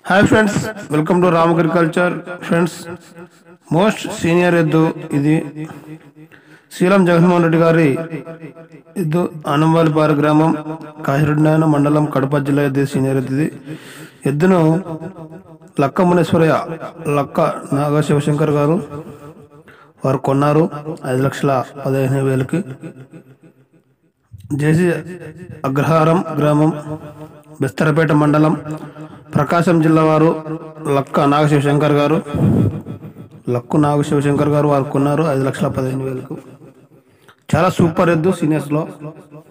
hi friends welcome to Ram agriculture friends most senior ఎద్దు ఇది శ్రీరామ్ జగన్మోహన్ రెడ్డి గారి ఎద్దు ఆనంవాలిపారు గ్రామం కాశిరెడ్డినాయన మండలం కడప జిల్లా ఎద్దు సీనియర్ ఎద్దు ఇది ఎద్దును లక్క మునేశ్వరయ్య లక్క నాగ శివశంకర్ గారు వారు కొన్నారు ఐదు లక్షల పదిహేను వేలకి జేసి అగ్రహారం గ్రామం బెస్తరపేట మండలం ప్రకాశం జిల్లా వారు లక్క నాగశివశంకర్ గారు లక్కు నాగశివశంకర్ గారు వారు కొన్నారు ఐదు లక్షల పదిహేను వేలకు చాలా సూపర్ ఎద్దు సీనియర్స్లో